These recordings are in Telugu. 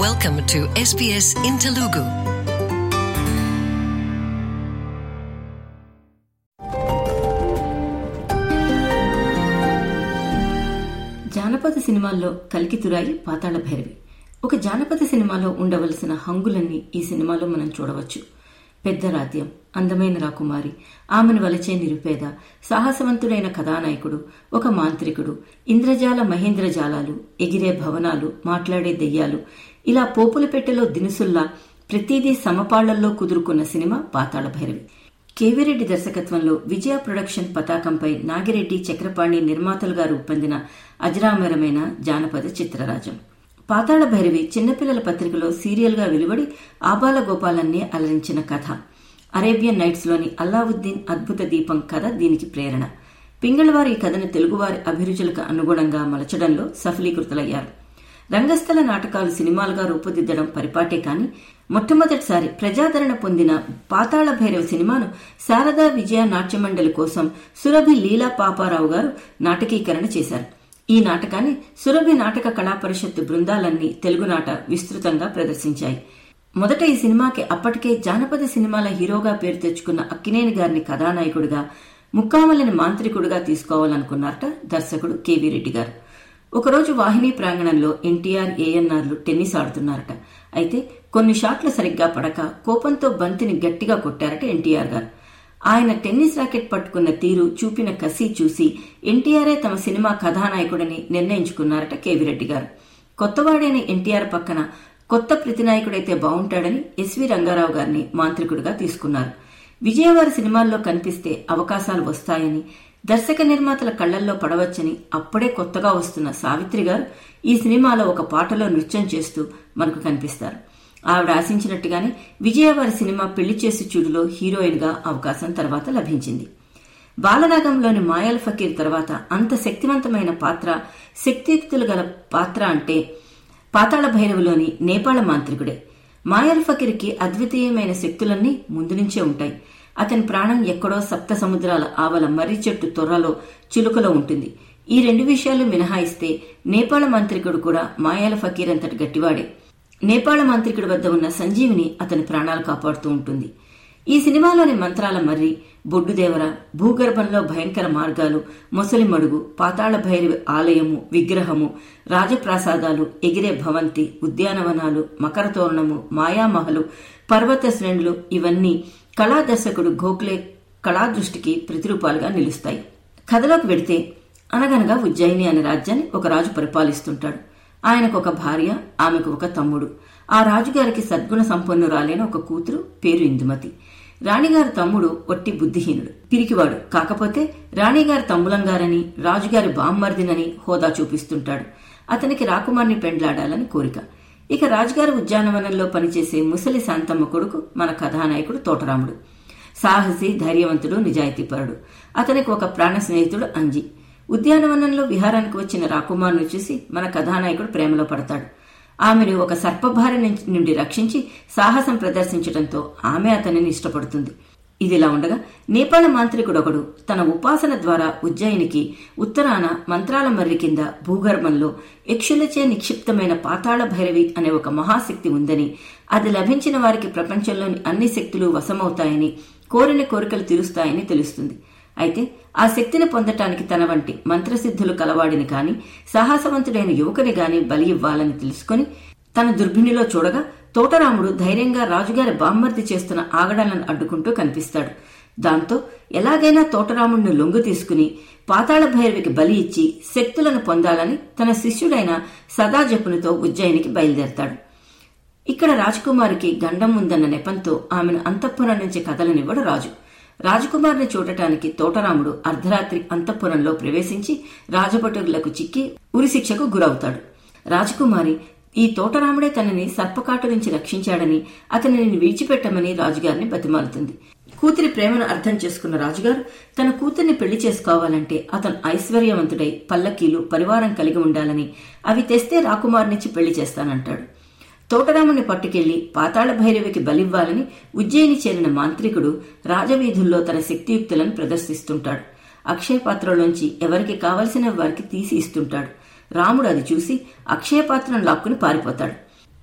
Welcome to SBS in Telugu. జానపద సినిమాల్లో కలికితురాయి పాతాళ భైరవి ఒక జానపద సినిమాలో ఉండవలసిన హంగులన్నీ ఈ సినిమాలో మనం చూడవచ్చు పెద్ద రాధ్యం అందమైన రాకుమారి ఆమెను వలచే నిరుపేద సాహసవంతుడైన కథానాయకుడు ఒక మాంత్రికుడు ఇంద్రజాల మహేంద్రజాలాలు ఎగిరే భవనాలు మాట్లాడే దెయ్యాలు ఇలా పోపుల పెట్టెలో దినుసుల్లా ప్రతిదీ సమపాళ్లల్లో కుదురుకున్న సినిమా పాతాళ భైరవి కేవిరెడ్డి దర్శకత్వంలో విజయ ప్రొడక్షన్ పతాకంపై నాగిరెడ్డి చక్రపాణి నిర్మాతలుగా రూపొందిన అజరామరమైన జానపద చిత్రరాజం పాతాళ భైరవి చిన్నపిల్లల పత్రికలో సీరియల్గా వెలువడి ఆబాల గోపాలన్నే అలరించిన కథ అరేబియన్ నైట్స్లోని అల్లావుద్దీన్ అద్భుత దీపం కథ దీనికి ప్రేరణ పింగళవారి ఈ కథను తెలుగువారి అభిరుచులకు అనుగుణంగా మలచడంలో సఫలీకృతులయ్యారు రంగస్థల నాటకాలు సినిమాలుగా రూపుదిద్దడం పరిపాటే కాని మొట్టమొదటిసారి ప్రజాదరణ పొందిన పాతాళ భైరవ సినిమాను శారదా విజయ నాట్యమండలి కోసం సురభి లీలా పాపారావు గారు నాటకీకరణ చేశారు ఈ నాటకాన్ని సురభి నాటక కళా పరిషత్ బృందాలన్నీ తెలుగునాట విస్తృతంగా ప్రదర్శించాయి మొదట ఈ సినిమాకి అప్పటికే జానపద సినిమాల హీరోగా పేరు తెచ్చుకున్న అక్కినేని గారిని కథానాయకుడిగా ముక్కామలని మాంత్రికుడిగా తీసుకోవాలనుకున్నారట దర్శకుడు కేవీ రెడ్డి గారు ఒకరోజు వాహిని ప్రాంగణంలో ఎన్టీఆర్ ఏఎన్ఆర్లు టెన్నిస్ ఆడుతున్నారట అయితే కొన్ని షాట్లు సరిగ్గా పడక కోపంతో బంతిని గట్టిగా కొట్టారట ఎన్టీఆర్ గారు ఆయన టెన్నిస్ రాకెట్ పట్టుకున్న తీరు చూపిన కసి చూసి ఎన్టీఆరే తమ సినిమా కథానాయకుడని నిర్ణయించుకున్నారట కేవిరెడ్డి గారు కొత్తవాడైన ఎన్టీఆర్ పక్కన కొత్త ప్రతినాయకుడైతే బాగుంటాడని ఎస్వి రంగారావు గారిని మాంత్రికుడిగా తీసుకున్నారు విజయవారి సినిమాల్లో కనిపిస్తే అవకాశాలు వస్తాయని దర్శక నిర్మాతల కళ్లల్లో పడవచ్చని అప్పుడే కొత్తగా వస్తున్న సావిత్రి గారు ఈ సినిమాలో ఒక పాటలో నృత్యం చేస్తూ మనకు కనిపిస్తారు ఆవిడ ఆశించినట్టుగానే విజయవారి సినిమా పెళ్లి చేసి చూడులో హీరోయిన్ గా అవకాశం తర్వాత లభించింది బాలరాగంలోని మాయల్ ఫకీర్ తర్వాత అంత శక్తివంతమైన పాత్ర శక్తియుక్తులు గల పాత్ర అంటే పాతాళ భైరవిలోని నేపాళ మాంత్రికుడే మాయల్ ఫకీర్కి అద్వితీయమైన శక్తులన్నీ ముందు నుంచే ఉంటాయి అతని ప్రాణం ఎక్కడో సప్త సముద్రాల ఆవల మర్రి చెట్టు తొర్రలో చిలుకలో ఉంటుంది ఈ రెండు విషయాలు మినహాయిస్తే నేపాళ మాంత్రికుడు కూడా మాయాల ఫకీర్ అంతటి గట్టివాడే నేపాళ మాంత్రికుడి వద్ద ఉన్న సంజీవిని అతని ప్రాణాలు కాపాడుతూ ఉంటుంది ఈ సినిమాలోని మంత్రాల మర్రి బొడ్డుదేవర భూగర్భంలో భయంకర మార్గాలు మొసలి మడుగు పాతాళ భైరవి ఆలయము విగ్రహము రాజప్రాసాదాలు ఎగిరే భవంతి ఉద్యానవనాలు మకర తోరణము మాయామహలు పర్వత శ్రేణులు ఇవన్నీ కళాదర్శకుడు గోఖలే కళాదృష్టికి ప్రతిరూపాలుగా నిలుస్తాయి కథలోకి వెడితే అనగనగా ఉజ్జయిని అనే రాజ్యాన్ని ఒక రాజు పరిపాలిస్తుంటాడు ఆయనకు ఒక భార్య ఆమెకు ఒక తమ్ముడు ఆ రాజుగారికి సద్గుణ సంపన్నురాలైన ఒక కూతురు పేరు ఇందుమతి రాణిగారి తమ్ముడు ఒట్టి బుద్ధిహీనుడు పిరికివాడు కాకపోతే రాణిగారి తమ్ములంగారని రాజుగారి బామ్మర్దినని హోదా చూపిస్తుంటాడు అతనికి రాకుమార్ని పెండ్లాడాలని కోరిక ఇక రాజుగారి ఉద్యానవనంలో పనిచేసే ముసలి శాంతమ్మ కొడుకు మన కథానాయకుడు తోటరాముడు సాహసి ధైర్యవంతుడు నిజాయితీపరుడు అతనికి ఒక ప్రాణ స్నేహితుడు అంజి ఉద్యానవనంలో విహారానికి వచ్చిన రాకుమార్ను చూసి మన కథానాయకుడు ప్రేమలో పడతాడు ఆమెను ఒక సర్పభారి నుండి రక్షించి సాహసం ప్రదర్శించడంతో ఆమె అతనిని ఇష్టపడుతుంది ఇదిలా ఉండగా నేపాళ మాంత్రికుడొకడు తన ఉపాసన ద్వారా ఉజ్జయినికి ఉత్తరాన మంత్రాల మర్రి కింద భూగర్భంలో యక్షులచే నిక్షిప్తమైన పాతాళ భైరవి అనే ఒక మహాశక్తి ఉందని అది లభించిన వారికి ప్రపంచంలోని అన్ని శక్తులు వశమవుతాయని కోరిన కోరికలు తీరుస్తాయని తెలుస్తుంది అయితే ఆ శక్తిని పొందటానికి తన వంటి మంత్రసిద్ధులు కలవాడిని కాని సాహసవంతుడైన యువకుని గాని బలి ఇవ్వాలని తెలుసుకుని తన దుర్భిణిలో చూడగా తోటరాముడు ధైర్యంగా రాజుగారి బామ్మర్ది చేస్తున్న ఆగడాలను అడ్డుకుంటూ కనిపిస్తాడు దాంతో ఎలాగైనా తోటరాముడిని లొంగు తీసుకుని పాతాళ భైరవికి బలి ఇచ్చి శక్తులను పొందాలని తన శిష్యుడైన సదాజపునితో ఉజ్జయినికి బయలుదేరతాడు ఇక్కడ రాజకుమారికి గండం ఉందన్న నెపంతో ఆమెను అంతఃపురం నుంచి కదలనివ్వడు రాజు రాజకుమారిని చూడటానికి తోటరాముడు అర్ధరాత్రి అంతఃపురంలో ప్రవేశించి రాజభటులకు చిక్కి ఉరిశిక్షకు గురవుతాడు రాజకుమారి ఈ తోటరాముడే తనని సర్పకాటు నుంచి రక్షించాడని అతనిని విడిచిపెట్టమని రాజుగారిని బతిమాలుతుంది కూతురి ప్రేమను అర్థం చేసుకున్న రాజుగారు తన కూతుర్ని పెళ్లి చేసుకోవాలంటే అతను ఐశ్వర్యవంతుడై పల్లకీలు పరివారం కలిగి ఉండాలని అవి తెస్తే రాకుమారినిచ్చి పెళ్లి చేస్తానంటాడు తోటరాముని పట్టుకెళ్లి పాతాళ భైరవికి బలివ్వాలని ఉజ్జయిని చేరిన మాంత్రికుడు రాజవీధుల్లో తన శక్తియుక్తులను ప్రదర్శిస్తుంటాడు అక్షయ పాత్రలోంచి ఎవరికి కావలసిన వారికి తీసి ఇస్తుంటాడు రాముడు అది చూసి అక్షయ పాత్రను లాక్కుని పారిపోతాడు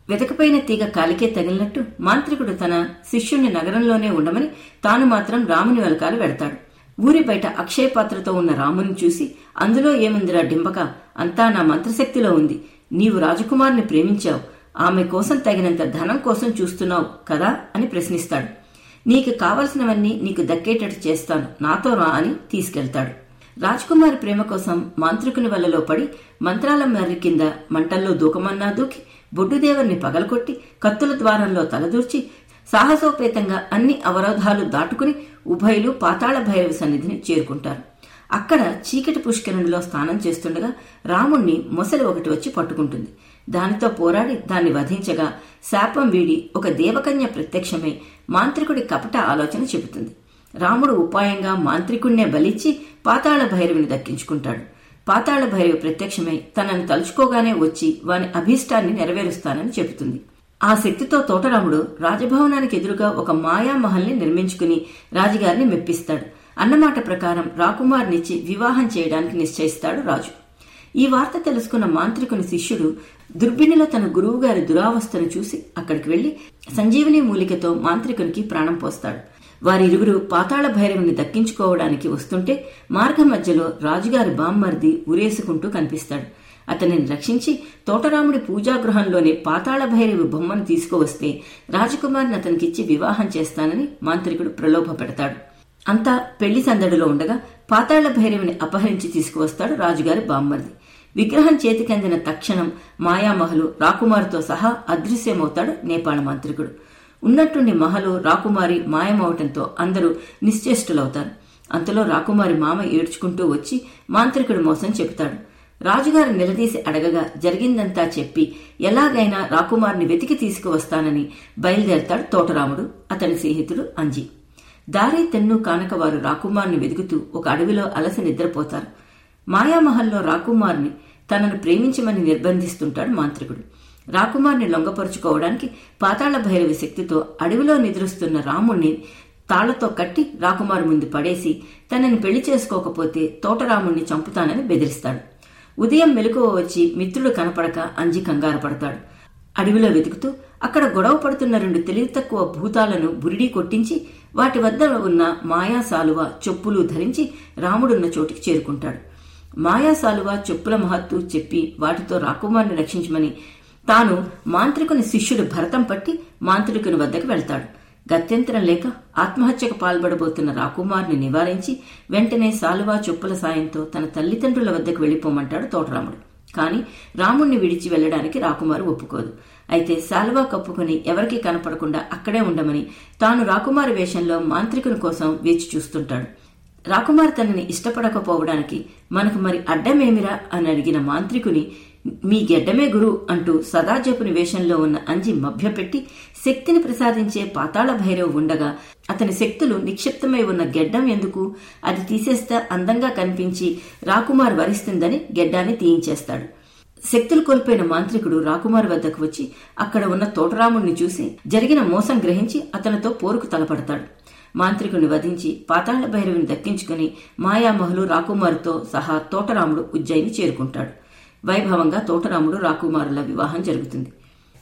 వెతకపోయిన తీగ కాలికే తగిలినట్టు మాంత్రికుడు తన శిష్యుణ్ణి నగరంలోనే ఉండమని తాను మాత్రం రాముని వెలకాలు వెడతాడు ఊరి బయట అక్షయ పాత్రతో ఉన్న రాముని చూసి అందులో ఏముందిరా డింబక అంతా నా మంత్రశక్తిలో ఉంది నీవు రాజకుమార్ని ప్రేమించావు ఆమె కోసం తగినంత ధనం కోసం చూస్తున్నావు కదా అని ప్రశ్నిస్తాడు నీకు కావలసినవన్నీ నీకు దక్కేటట్టు చేస్తాను నాతో రా అని తీసుకెళ్తాడు రాజ్కుమారి ప్రేమ కోసం మాంత్రికుని వల్లలో పడి మంత్రాల మర్రి కింద మంటల్లో దూకమన్నా దూకి బొడ్డుదేవర్ని పగలకొట్టి కత్తుల ద్వారంలో తలదూర్చి సాహసోపేతంగా అన్ని అవరోధాలు దాటుకుని ఉభయులు పాతాళ భైరవి సన్నిధిని చేరుకుంటారు అక్కడ చీకటి పుష్కరునిలో స్నానం చేస్తుండగా రాముణ్ణి మొసలి ఒకటి వచ్చి పట్టుకుంటుంది దానితో పోరాడి దాన్ని వధించగా శాపం వీడి ఒక దేవకన్య ప్రత్యక్షమై మాంత్రికుడి కపట ఆలోచన చెబుతుంది రాముడు ఉపాయంగా మాంత్రికుణ్ణే బలిచ్చి పాతాళ భైరవిని దక్కించుకుంటాడు పాతాళ భైరవి ప్రత్యక్షమై తనను తలుచుకోగానే వచ్చి వాని అభీష్టాన్ని నెరవేరుస్తానని చెబుతుంది ఆ శక్తితో తోటరాముడు రాజభవనానికి ఎదురుగా ఒక మాయామహల్ని నిర్మించుకుని రాజుగారిని మెప్పిస్తాడు అన్నమాట ప్రకారం రాకుమార్నిచ్చి వివాహం చేయడానికి నిశ్చయిస్తాడు రాజు ఈ వార్త తెలుసుకున్న మాంత్రికుని శిష్యుడు దుర్బిణిలో తన గురువుగారి దురావస్థను చూసి అక్కడికి వెళ్లి సంజీవని మూలికతో మాంత్రికునికి ప్రాణం పోస్తాడు వారిరువురు పాతాళ భైరవుని దక్కించుకోవడానికి వస్తుంటే మార్గ మధ్యలో రాజుగారి బామ్మర్ది ఉరేసుకుంటూ కనిపిస్తాడు అతనిని రక్షించి తోటరాముడి పూజాగృహంలోని పాతాళ భైరవి బొమ్మను తీసుకువస్తే రాజకుమారిని అతనికిచ్చి వివాహం చేస్తానని మాంత్రికుడు ప్రలోభ పెడతాడు అంతా పెళ్లి సందడిలో ఉండగా పాతాళ భైరవిని అపహరించి తీసుకువస్తాడు రాజుగారి బామ్మర్ది విగ్రహం చేతికందిన తక్షణం మాయామహలు రాకుమారితో సహా అదృశ్యమవుతాడు నేపాళ మాంత్రికుడు ఉన్నట్టుండి మహలు రాకుమారి మాయమవటంతో అందరూ నిశ్చేష్టులవుతారు అంతలో రాకుమారి మామ ఏడ్చుకుంటూ వచ్చి మాంత్రికుడు మోసం చెబుతాడు రాజుగారు నిలదీసి అడగగా జరిగిందంతా చెప్పి ఎలాగైనా రాకుమారిని వెతికి తీసుకువస్తానని బయలుదేరతాడు తోటరాముడు అతని స్నేహితుడు అంజీ దారి తెన్ను కానక వారు రాకుమార్ని వెతుకుతూ ఒక అడవిలో అలసి నిద్రపోతారు మాయామహల్లో రాకుమార్ని తనను ప్రేమించమని నిర్బంధిస్తుంటాడు మాంత్రికుడు రాకుమార్ని లొంగపరుచుకోవడానికి పాతాళ భైరవి శక్తితో అడవిలో నిద్రిస్తున్న రాముణ్ణి తాళ్లతో కట్టి రాకుమారు ముందు పడేసి తనని పెళ్లి చేసుకోకపోతే తోటరాముణ్ణి చంపుతానని బెదిరిస్తాడు ఉదయం మెలకువ వచ్చి మిత్రుడు కనపడక అంజి కంగారు పడతాడు అడవిలో వెతుకుతూ అక్కడ గొడవ పడుతున్న రెండు తెలివి తక్కువ భూతాలను బురిడీ కొట్టించి వాటి వద్ద ఉన్న మాయా సాలువ చెప్పులు ధరించి రాముడున్న చోటికి చేరుకుంటాడు మాయా సాలువ చెప్పుల మహత్తు చెప్పి వాటితో రాకుమార్ని రక్షించమని తాను మాంత్రికుని శిష్యుడు భరతం పట్టి మాంత్రికుని వద్దకు వెళ్తాడు గత్యంతరం లేక ఆత్మహత్యకు పాల్పడబోతున్న రాకుమార్ని నివారించి వెంటనే సాలువా చెప్పుల సాయంతో తన తల్లిదండ్రుల వద్దకు వెళ్లిపోమంటాడు తోటరాముడు కాని రాముణ్ణి విడిచి వెళ్లడానికి రాకుమారు ఒప్పుకోదు అయితే శాలువా కప్పుకుని ఎవరికీ కనపడకుండా అక్కడే ఉండమని తాను రాకుమారి వేషంలో మాంత్రికుని కోసం వేచి చూస్తుంటాడు రాకుమారి తనని ఇష్టపడకపోవడానికి మనకు మరి అడ్డమేమిరా అని అడిగిన మాంత్రికుని మీ గెడ్డమే గురు అంటూ సదాజపుని వేషంలో ఉన్న అంజి మభ్యపెట్టి శక్తిని ప్రసాదించే పాతాళ భైరవ్ ఉండగా అతని శక్తులు నిక్షిప్తమై ఉన్న గెడ్డం ఎందుకు అది తీసేస్తే అందంగా కనిపించి రాకుమార్ వరిస్తుందని గెడ్డాన్ని తీయించేస్తాడు శక్తులు కోల్పోయిన మాంత్రికుడు రాకుమార్ వద్దకు వచ్చి అక్కడ ఉన్న తోటరాముడిని చూసి జరిగిన మోసం గ్రహించి అతనితో పోరుకు తలపడతాడు మాంత్రికుని వధించి పాతాళ భైరవిని దక్కించుకుని మాయామహులు రాకుమారుతో సహా తోటరాముడు ఉజ్జయిని చేరుకుంటాడు వైభవంగా తోటరాముడు రాకుమారుల వివాహం జరుగుతుంది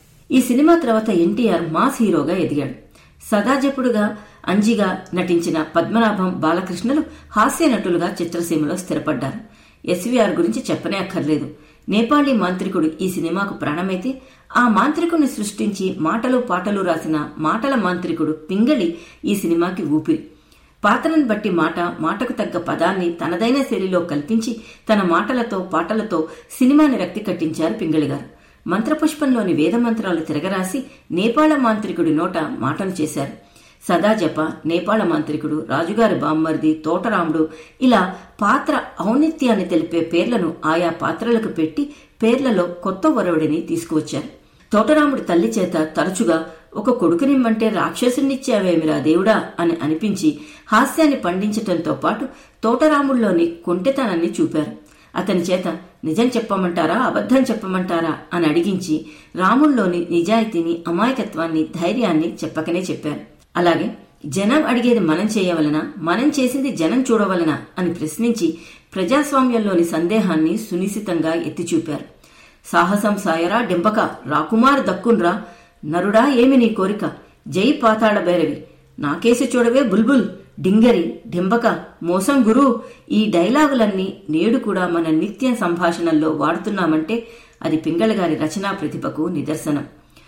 ఈ సినిమా తర్వాత ఎన్టీఆర్ మాస్ హీరోగా ఎదిగాడు సదాజపుడుగా అంజిగా నటించిన పద్మనాభం బాలకృష్ణలు హాస్య నటులుగా చిత్రసీమలో స్థిరపడ్డారు ఎస్వీఆర్ గురించి చెప్పనే అక్కర్లేదు నేపాళీ మాంత్రికుడు ఈ సినిమాకు ప్రాణమైతే ఆ మాంత్రికుని సృష్టించి మాటలు పాటలు రాసిన మాటల మాంత్రికుడు పింగళి ఈ సినిమాకి ఊపిరి పాత్రను బట్టి మాట మాటకు తగ్గ పదాన్ని తనదైన శైలిలో కల్పించి తన మాటలతో పాటలతో సినిమాని రక్తి కట్టించారు పింగళి గారు మంత్రపుష్పంలోని వేదమంత్రాలు తిరగరాసి నేపాళ మాంత్రికుడి నోట మాటలు చేశారు సదాజప నేపాళ మాంత్రికుడు రాజుగారి బామ్మర్ది తోటరాముడు ఇలా పాత్ర ఔన్నత్యాన్ని తెలిపే పేర్లను ఆయా పాత్రలకు పెట్టి పేర్లలో కొత్త ఒరవడిని తీసుకువచ్చారు తోటరాముడి తల్లి చేత తరచుగా ఒక కొడుకునిమ్మంటే రాక్షసునిచ్చావేమిరా దేవుడా అని అనిపించి హాస్యాన్ని పండించటంతో పాటు తోటరాముడిలోని కొంటెతనాన్ని చూపారు అతని చేత నిజం చెప్పమంటారా అబద్ధం చెప్పమంటారా అని అడిగించి రాముల్లోని నిజాయితీని అమాయకత్వాన్ని ధైర్యాన్ని చెప్పకనే చెప్పారు అలాగే జనం అడిగేది మనం చేయవలన మనం చేసింది జనం చూడవలన అని ప్రశ్నించి ప్రజాస్వామ్యంలోని సందేహాన్ని సునిశితంగా ఎత్తిచూపారు సాహసం సాయరా డెంపక రాకుమార్ దక్కున్రా నరుడా ఏమి నీ కోరిక జై పాతాళ భైరవి నాకేసి చూడవే బుల్బుల్ డింగరి డెంబక మోసం గురు ఈ డైలాగులన్నీ నేడు కూడా మన నిత్య సంభాషణల్లో వాడుతున్నామంటే అది పింగళ గారి రచనా ప్రతిభకు నిదర్శనం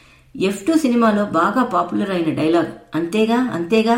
ఎఫ్ టూ సినిమాలో బాగా పాపులర్ అయిన డైలాగ్ అంతేగా అంతేగా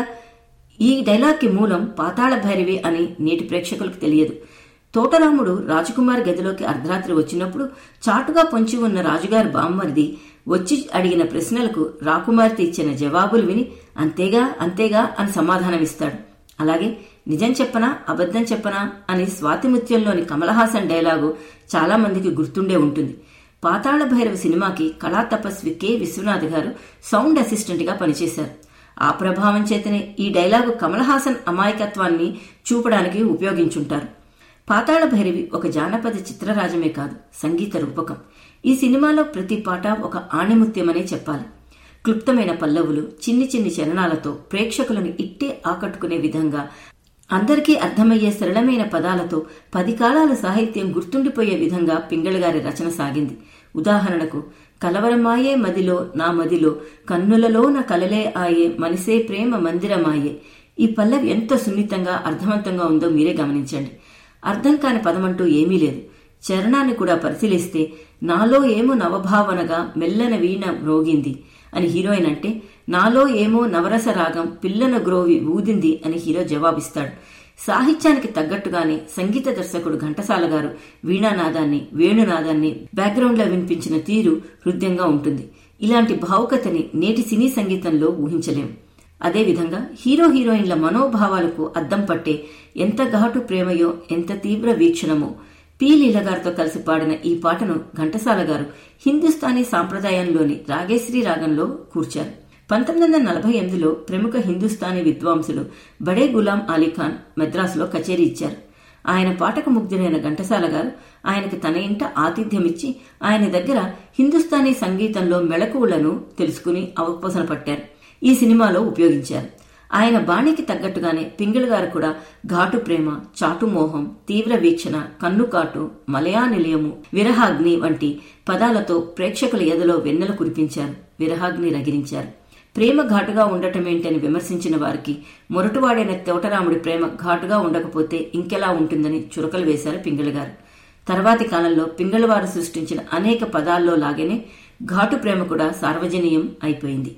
ఈ డైలాగ్కి మూలం పాతాళ భైరవి అని నేటి ప్రేక్షకులకు తెలియదు తోటరాముడు రాజకుమార్ గదిలోకి అర్ధరాత్రి వచ్చినప్పుడు చాటుగా పొంచి ఉన్న రాజుగారి బామ్మరిది వచ్చి అడిగిన ప్రశ్నలకు రాకుమార్తె ఇచ్చిన జవాబులు విని అంతేగా అంతేగా అని సమాధానమిస్తాడు అలాగే నిజం చెప్పనా అబద్ధం చెప్పనా అని స్వాతిముత్యంలోని కమలహాసన్ డైలాగు చాలా మందికి గుర్తుండే ఉంటుంది పాతాళ భైరవ సినిమాకి కళా తపస్వి కె విశ్వనాథ్ గారు సౌండ్ అసిస్టెంట్ గా పనిచేశారు ఆ ప్రభావం చేతనే ఈ డైలాగు కమలహాసన్ అమాయకత్వాన్ని చూపడానికి ఉపయోగించుంటారు పాతాళ భైరవి ఒక జానపద చిత్రరాజమే కాదు సంగీత రూపకం ఈ సినిమాలో ప్రతి పాట ఒక ఆణిముత్యమనే చెప్పాలి క్లుప్తమైన పల్లవులు చిన్ని చిన్ని చరణాలతో ప్రేక్షకులను ఇట్టే ఆకట్టుకునే విధంగా అందరికీ అర్థమయ్యే సరళమైన పదాలతో పది కాలాల సాహిత్యం గుర్తుండిపోయే విధంగా పింగళగారి రచన సాగింది ఉదాహరణకు కలవరమాయే మదిలో నా మదిలో కన్నులలోన కలలే ఆయే మనసే ప్రేమ మందిరమాయే ఈ పల్లవి ఎంత సున్నితంగా అర్థవంతంగా ఉందో మీరే గమనించండి అర్థం కాని పదమంటూ ఏమీ లేదు చరణాన్ని కూడా పరిశీలిస్తే నాలో ఏమో నవభావనగా మెల్లన వీణ మ్రోగింది అని హీరోయిన్ అంటే నాలో ఏమో నవరస రాగం పిల్లన గ్రోవి ఊదింది అని హీరో జవాబిస్తాడు సాహిత్యానికి తగ్గట్టుగానే సంగీత దర్శకుడు ఘంటసాల గారు వీణానాదాన్ని వేణునాదాన్ని బ్యాక్గ్రౌండ్లో వినిపించిన తీరు హృదయంగా ఉంటుంది ఇలాంటి భావుకతని నేటి సినీ సంగీతంలో ఊహించలేం అదేవిధంగా హీరో హీరోయిన్ల మనోభావాలకు అద్దం పట్టే ఎంత ఘాటు ప్రేమయో ఎంత తీవ్ర వీక్షణమో పి లీలగారితో కలిసి పాడిన ఈ పాటను ఘంటసాల గారు హిందుస్థానీ సాంప్రదాయంలోని రాగేశ్రీ రాగంలో కూర్చారు పంతొమ్మిది వందల నలభై ఎనిమిదిలో ప్రముఖ హిందుస్థానీ విద్వాంసులు బడే గులాం అలీఖాన్ మద్రాసులో కచేరీ ఇచ్చారు ఆయన పాటకు ముగ్ధులైన ఘంటసాల గారు ఆయనకు తన ఇంట ఆతిథ్యమిచ్చి ఆయన దగ్గర హిందుస్థానీ సంగీతంలో మెళకువలను తెలుసుకుని అవపోసన పట్టారు ఈ సినిమాలో ఉపయోగించారు ఆయన బాణికి తగ్గట్టుగానే పింగిళ గారు కూడా ఘాటు ప్రేమ చాటు మోహం తీవ్ర వీక్షణ కన్నుకాటు మలయా నిలయము విరహాగ్ని వంటి పదాలతో ప్రేక్షకుల ఎదలో వెన్నెల కురిపించారు విరహాగ్ని రగిలించారు ప్రేమ ఘాటుగా ఉండటమేంటని విమర్శించిన వారికి మొరటువాడైన తోటరాముడి ప్రేమ ఘాటుగా ఉండకపోతే ఇంకెలా ఉంటుందని చురకలు వేశారు పింగళ గారు తర్వాతి కాలంలో పింగళవారు సృష్టించిన అనేక పదాల్లో లాగానే ఘాటు ప్రేమ కూడా సార్వజనీయం అయిపోయింది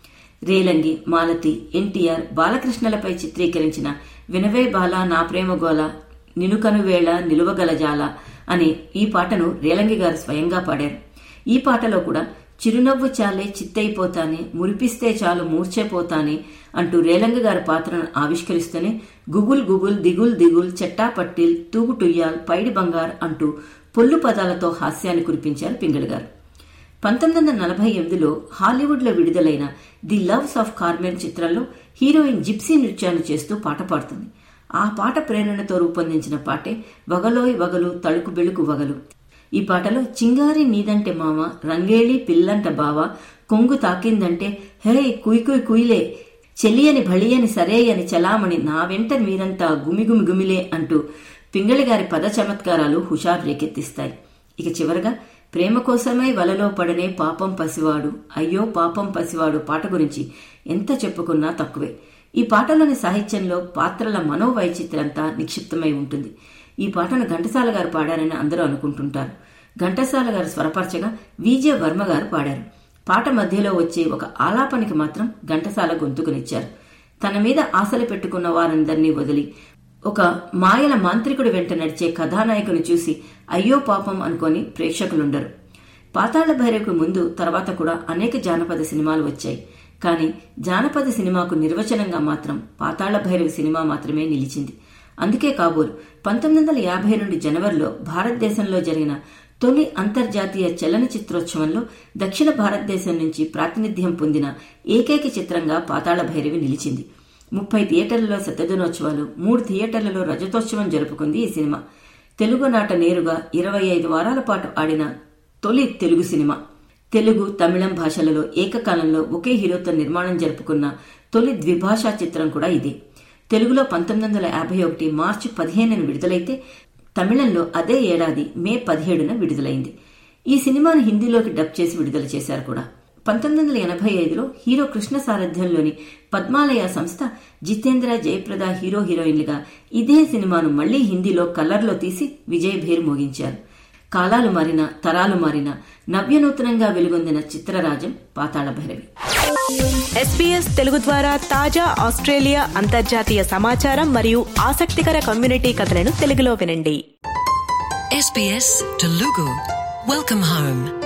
రేలంగి మాలతి ఎన్టీఆర్ బాలకృష్ణలపై చిత్రీకరించిన వినవే బాల నా ప్రేమ గోల నినుకనువేళ నిలువగలజాల అనే ఈ పాటను రేలంగి గారు స్వయంగా పాడారు ఈ పాటలో కూడా చిరునవ్వు చాలే చిత్తైపోతానే మురిపిస్తే చాలు మూర్చేపోతానే అంటూ రేలంగి గారి పాత్రను ఆవిష్కరిస్తూనే గుగుల్ గుగుల్ దిగుల్ దిగుల్ చెట్టా పట్టిల్ తూగుటుయ్యాల్ పైడి బంగార్ అంటూ పొల్లు పదాలతో హాస్యాన్ని కురిపించారు పింగళి గారు పంతొమ్మిది వందల నలభై ఎనిమిదిలో హాలీవుడ్లో విడుదలైన ది లవ్స్ ఆఫ్ కార్మెన్ చిత్రంలో హీరోయిన్ జిప్సీ నృత్యాన్ని చేస్తూ పాట పాడుతుంది ఆ పాట ప్రేరణతో రూపొందించిన పాటే వగలోయ్ వగలు తళుకు బెళుకు వగలు ఈ పాటలో చింగారి నీదంటే మామ రంగేళి పిల్లంట బావ కొంగు తాకిందంటే హే కుయ్ కుయ్ కుయిలే చెలియని భళియని సరేయని చలామణి నా వెంట మీరంతా గుమిగుమి గుమిలే అంటూ పింగళి గారి పద చమత్కారాలు హుషారు రేకెత్తిస్తాయి ఇక చివరగా ప్రేమ కోసమై వలలో పడనే పాపం పసివాడు అయ్యో పాపం పసివాడు పాట గురించి ఎంత చెప్పుకున్నా తక్కువే ఈ పాటలోని సాహిత్యంలో పాత్రల మనోవైచిత్రంతా నిక్షిప్తమై ఉంటుంది ఈ పాటను ఘంటసాల గారు పాడారని అందరూ అనుకుంటుంటారు ఘంటసాల గారు స్వరపరచగా విజే వర్మ గారు పాడారు పాట మధ్యలో వచ్చే ఒక ఆలాపనికి మాత్రం ఘంటసాల గొంతుకునిచ్చారు తన మీద ఆశలు పెట్టుకున్న వారందరినీ వదిలి ఒక మాయల మాంత్రికుడి వెంట నడిచే కథానాయకుని చూసి అయ్యో పాపం అనుకొని ప్రేక్షకులుండరు పాతాళ భైరవికి ముందు తర్వాత కూడా అనేక జానపద సినిమాలు వచ్చాయి కానీ జానపద సినిమాకు నిర్వచనంగా మాత్రం పాతాళ భైరవి సినిమా మాత్రమే నిలిచింది అందుకే కాబోలు పంతొమ్మిది వందల యాభై రెండు జనవరిలో భారతదేశంలో జరిగిన తొలి అంతర్జాతీయ చలనచిత్రోత్సవంలో దక్షిణ భారతదేశం నుంచి ప్రాతినిధ్యం పొందిన ఏకైక చిత్రంగా పాతాళ భైరవి నిలిచింది ముప్పై థియేటర్లలో శతదినోత్సవాలు మూడు థియేటర్లలో రజతోత్సవం జరుపుకుంది ఈ సినిమా తెలుగు నాట నేరుగా ఇరవై ఐదు వారాల పాటు ఆడిన తొలి తెలుగు సినిమా తెలుగు తమిళం భాషలలో ఏకకాలంలో ఒకే హీరోతో నిర్మాణం జరుపుకున్న తొలి ద్విభాషా చిత్రం కూడా ఇదే తెలుగులో పంతొమ్మిది వందల యాభై ఒకటి మార్చి పదిహేనున విడుదలైతే తమిళంలో అదే ఏడాది మే పదిహేడున విడుదలైంది ఈ సినిమాను హిందీలోకి డబ్ చేసి విడుదల చేశారు కూడా పంతొమ్మిది వందల ఎనభై ఐదులో హీరో కృష్ణ సారథ్యంలోని పద్మాలయ సంస్థ జితేంద్ర జయప్రద హీరో హీరోయిన్లుగా ఇదే సినిమాను మళ్లీ హిందీలో కలర్లో తీసి విజయ్ భేర్ మోగించారు కాలాలు మారిన తరాలు మారిన నవ్యనూతనంగా వెలుగొందిన చిత్రరాజం పాతాళ భైరవి ఎస్పీఎస్ తెలుగు ద్వారా తాజా ఆస్ట్రేలియా అంతర్జాతీయ సమాచారం మరియు ఆసక్తికర కమ్యూనిటీ కథలను తెలుగులో వినండి SBS Telugu. Welcome home.